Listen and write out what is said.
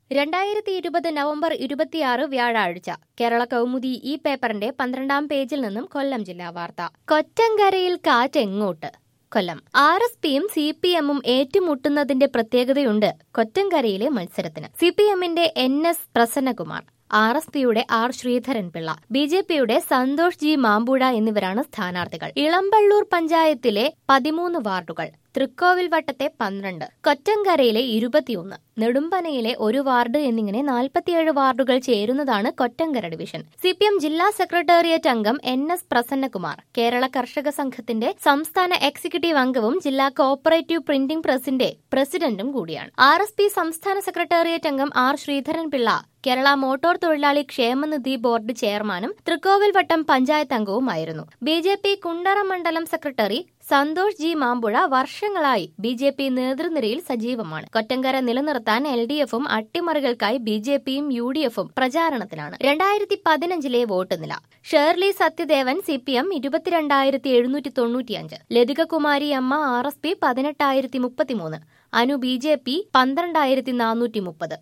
രണ്ടായിരത്തി ഇരുപത് നവംബർ ഇരുപത്തിയാറ് വ്യാഴാഴ്ച കേരള കൗമുദി ഈ പേപ്പറിന്റെ പന്ത്രണ്ടാം പേജിൽ നിന്നും കൊല്ലം ജില്ലാ വാർത്ത കൊറ്റങ്കരയിൽ കാറ്റ് എങ്ങോട്ട് കൊല്ലം ആർ എസ് പിയും സി പി എമ്മും ഏറ്റുമുട്ടുന്നതിന്റെ പ്രത്യേകതയുണ്ട് കൊറ്റങ്കരയിലെ മത്സരത്തിന് സി പി എമ്മിന്റെ N S Prasannakumar R S പിയുടെ R Sreedharan Pillai B J പിയുടെ സന്തോഷ് ജി മാമ്പുഴ എന്നിവരാണ് സ്ഥാനാർത്ഥികൾ ഇളമ്പള്ളൂർ പഞ്ചായത്തിലെ പതിമൂന്ന് വാർഡുകൾ തൃക്കോവിൽ വട്ടത്തെ പന്ത്രണ്ട് കൊറ്റങ്കരയിലെ ഇരുപത്തിയൊന്ന് നെടുമ്പനയിലെ ഒരു വാർഡ് എന്നിങ്ങനെ നാൽപ്പത്തിയേഴ് വാർഡുകൾ ചേരുന്നതാണ് Kottankara division C P M ജില്ലാ സെക്രട്ടേറിയറ്റ് അംഗം എൻ എസ് പ്രസന്നകുമാർ കേരള കർഷക സംഘത്തിന്റെ സംസ്ഥാന എക്സിക്യൂട്ടീവ് അംഗവും ജില്ലാ കോഓപ്പറേറ്റീവ് പ്രിന്റിംഗ് പ്രസിന്റെ പ്രസിഡന്റും കൂടിയാണ് ആർ എസ് പി സംസ്ഥാന സെക്രട്ടേറിയറ്റ് അംഗം ആർ ശ്രീധരൻ പിള്ള കേരള മോട്ടോർ തൊഴിലാളി ക്ഷേമനിധി ബോർഡ് ചെയർമാനും തൃക്കോവിൽ വട്ടം പഞ്ചായത്ത് അംഗവുമായിരുന്നു ബി ജെ പി കുണ്ടറ മണ്ഡലം സെക്രട്ടറി സന്തോഷ് ജി മാമ്പുഴ വർഷങ്ങളായി ബി ജെ പി നേതൃനിരയിൽ സജീവമാണ് കൊറ്റങ്കര നിലനിർത്താൻ എൽ ഡി എഫും അട്ടിമറികൾക്കായി ബി ജെ പിയും യു ഡി എഫും പ്രചാരണത്തിലാണ് രണ്ടായിരത്തി പതിനഞ്ചിലെ വോട്ട് നില Shirley Sathyadevan C P M ഇരുപത്തിരണ്ടായിരത്തി എഴുന്നൂറ്റി തൊണ്ണൂറ്റിയഞ്ച് ലതികകുമാരി അമ്മ ആർ എസ് പി പതിനെട്ടായിരത്തി മുപ്പത്തിമൂന്ന് അനു ബി ജെ പി പന്ത്രണ്ടായിരത്തി നാനൂറ്റി മുപ്പത്